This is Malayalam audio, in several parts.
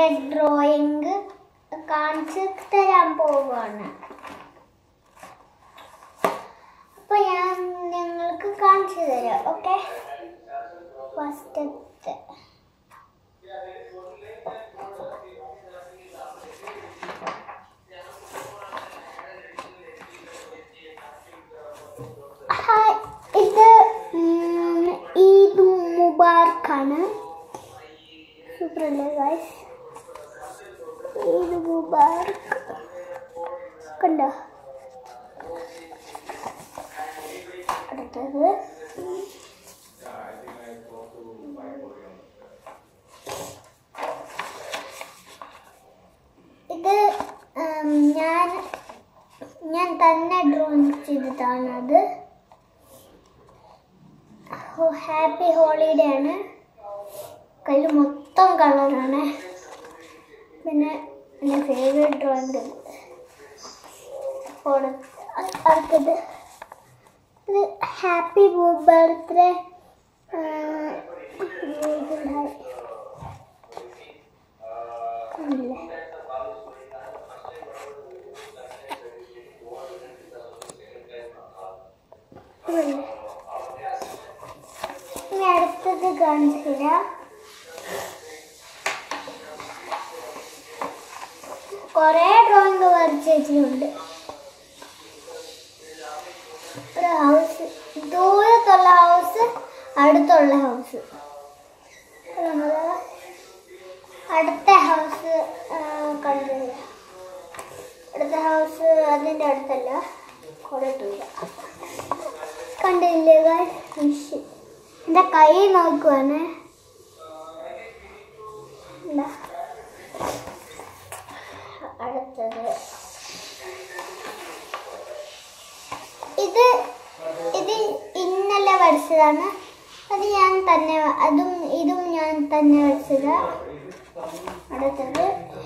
ഡ്രോയിങ് കാണിച്ചു തരാൻ പോവാണ് അപ്പൊ ഞാൻ നിങ്ങൾക്ക് കാണിച്ചു തരാം ഓക്കെ ഫസ്റ്റത്തെ ഹായ് ഇത് ഉം, ഈദ് മുബാർക്കാണ് സൂപ്പറല്ലേ ഗൈസ് ഈദ് മുബാർക്ക് കണ്ടോ അടുത്തത് ഇത് ഉം, ഞാൻ ഞാൻ തന്നെ ഡ്രോയിങ് ചെയ്തതാണ് അത് ഹാപ്പി ഹോളിഡേ ആണ് കയ്യിൽ മൊത്തം കളറാണ് പിന്നെ എൻ്റെ ഫേവറേറ്റ് ഡ്രോയിങ് അടുത്തത് ഇത് ഹാപ്പി ബർത്ത്ഡേ കണ്ടില്ലേ ഇതല്ലേ? ഇനി അടുത്തത് കാണിച്ചു തരാം കൊറേ ഡ്രോയിങ് വരച്ച് വെച്ചിട്ടുണ്ട് ഒരു ഹൗസ് ദൂരത്തുള്ള ഹൗസ് അടുത്തുള്ള ഹൗസ് അടുത്ത ഹൗസ് കണ്ടില്ല അടുത്ത ഹൗസ് അതിൻ്റെ അടുത്തല്ല കുറെ ദൂരം കണ്ടില്ലേ ഫിഷ് എൻ്റെ കൈ നോക്കുവാണ് ഇതാ. അടുത്തത് ഇത് ഇത് ഇന്നലെ വരച്ചതാണ് അത് ഞാൻ തന്നെ അതും ഇതും ഞാൻ തന്നെ വരച്ചതാ അടുത്തത്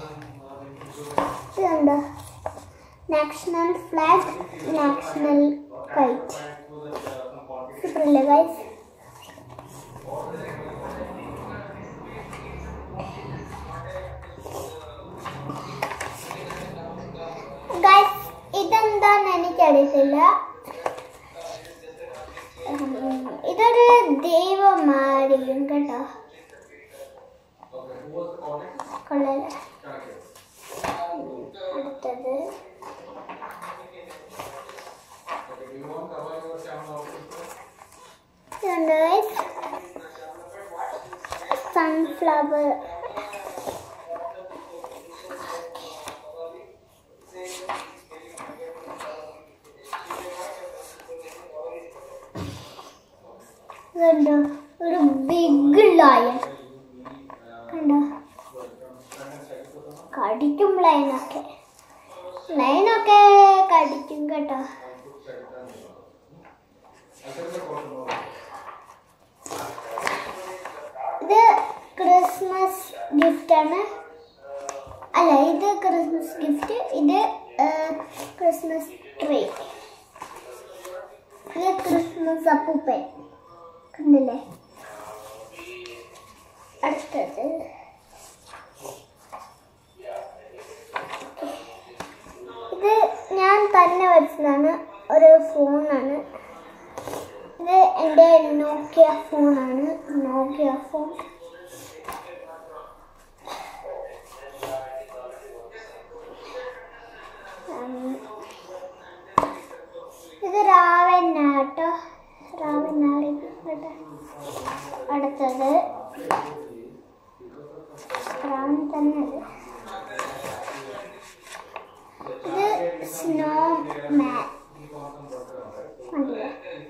ഇതുണ്ടോ നാഷണൽ ഫ്ലാഗ് നാഷണൽ കൈറ്റ് സൂപ്പറല്ലേ ഗൈസ് ഗൈസ് ഇതെന്താന്ന് എനിക്കറിയത്തില്ല ഉം, ഇതൊരു ദൈവമാരിക്കും കേട്ടോ കൊള്ളാല അടുത്തത് ഇതുണ്ട് ഗൈസ് സൺഫ്ലവർ കണ്ടോ ഒരു ബിഗ് ലയൺ കണ്ടോ കടിക്കും ലൈനൊക്കെ ലൈനൊക്കെ കടിക്കും കേട്ടോ ഇത് ക്രിസ്മസ് ഗിഫ്റ്റ് ആണ് അല്ല ഇത് ക്രിസ്മസ് ഗിഫ്റ്റ് ഇത് ക്രിസ്മസ് ട്രീ ഇത് ക്രിസ്മസ് അപ്പൂപ്പൻ കണ്ടില്ലേ അടുത്തത് ഇത് ഞാൻ തന്നെ വരച്ചതാണ് ഒരു ഫോണാണ് ഇത് എൻ്റെ നോക്കിയ ഫോണാണ് നോക്കിയ ഫോൺ ഉം. ഇത് രാവനാട്ടോ രാവനാടി കേട്ടോ അടുത്തത് രാവൻ തന്നെ ഇത് സ്നോ മാൻ കണ്ടില്ലേ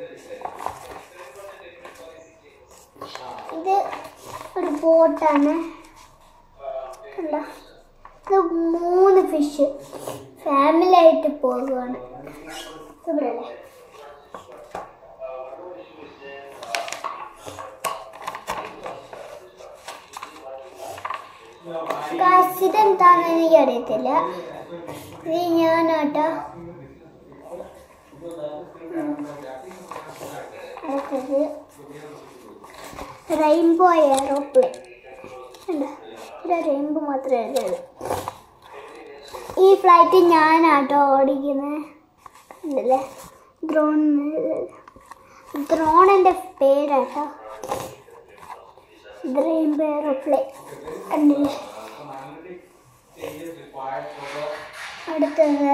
ഇത് ഒരു ബോട്ടാണ് കണ്ടോ ഇത് മൂന്ന് ഫിഷ് ഫാമിലി ആയിട്ട് പോകുവാണ് ഇവിടെ ഗായ്സ് ഇതെന്താന്ന് എനിക്ക് അറിയത്തില്ല ഇത് ഞാനാട്ടോ അടുത്തത് റെയിൻബോ എയറോപ്ലെയിൻ കണ്ടോ റെയിൻബോ മാത്രമേ ഉള്ളൂ ഈ ഫ്ലൈറ്റ് ഞാനാട്ടോ ഓടിക്കുന്നത് ഉണ്ടല്ലേ ദ്രോൺ ദ്രോൺ എൻ്റെ പേരാട്ടോ റെയിൻബോ എയറോപ്ലെയിൻ കണ്ടില്ലേ അടുത്തത്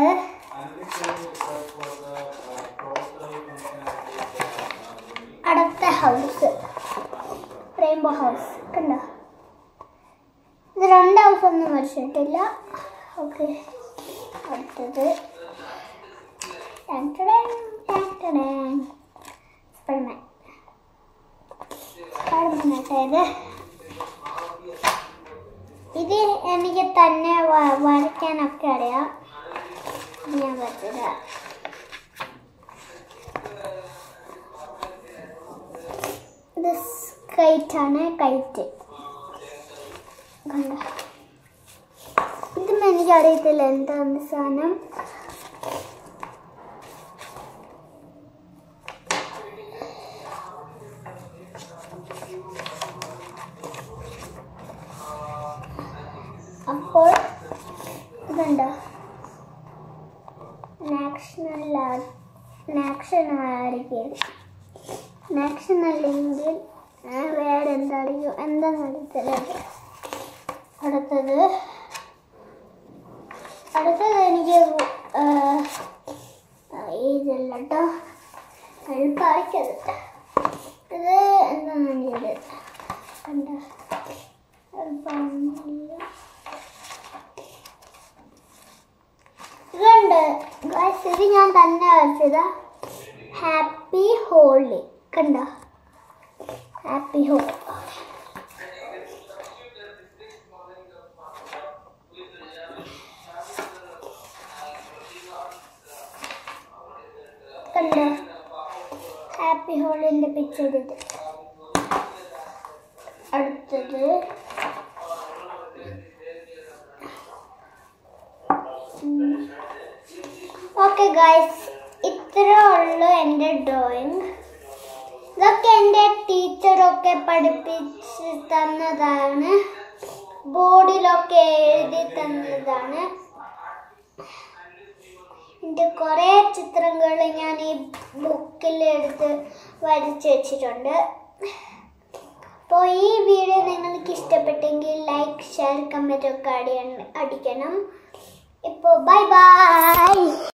അടുത്ത ഹൗസ് റെയിൻബോ ഹൗസ് കണ്ടോ ഇത് രണ്ട് ഹൗസ് ഒന്നും വരച്ചിട്ടില്ല ഓക്കെ അടുത്തത് സ്പൈഡർമാൻ സ്പൈഡർമാൻ കേട്ടോ ഇത് ഇത് എനിക്ക് തന്നെ വ- വരയ്ക്കാനൊക്കെ അറിയാം ഇത് ഞാൻ വരച്ചത് ഇത് കൈറ്റാണ് കൈറ്റ് കണ്ട ഇതും എനിക്കറിയത്തില്ല എന്താണ് സാധനം അപ്പോൾ ഇതുണ്ടോ നാഷണൽ നാഷൻ ആയിരിക്കും നാഷൻ അല്ലെങ്കിൽ ആ, വേറെ എന്തായിരിക്കും എന്താണെന്ന് അറിയത്തില്ല അടുത്തത് അടുത്തത് എനിക്ക് ആ, ആ, ഇതല്ല കേട്ടോ എളുപ്പമായിക്കത് ഇത് എന്താണ് ഇത് കണ്ട എളുപ്പമില്ല ഇതുണ്ട് ഗൈസ് ഇത് ഞാൻ തന്നെ വരച്ചത് ഹാപ്പി ഹോളി കണ്ടോ ഹാപ്പി ഹോളി കണ്ടോ ഹാപ്പി ഹോളിന്റെ പിക്ചർ ഇത് അടുത്തത് ഓക്കെ ഗൈസ് ഇത്ര ഉള്ളു എൻ്റെ ഡ്രോയിങ് ഇതൊക്കെ എൻ്റെ ടീച്ചറൊക്കെ പഠിപ്പിച്ച് തന്നതാണ് ബോർഡിലൊക്കെ എഴുതി തന്നതാണ് എൻ്റെ കുറേ ചിത്രങ്ങൾ ഞാൻ ഈ ബുക്കിൽ എടുത്ത് വരച്ച് വെച്ചിട്ടുണ്ട് അപ്പോൾ ഈ വീഡിയോ നിങ്ങൾക്ക് ഇഷ്ടപ്പെട്ടെങ്കിൽ ലൈക്ക് ഷെയർ കമൻറ്റ് ഒക്കെ അടി അടിക്കണം ഇപ്പോൾ ബൈ ബൈ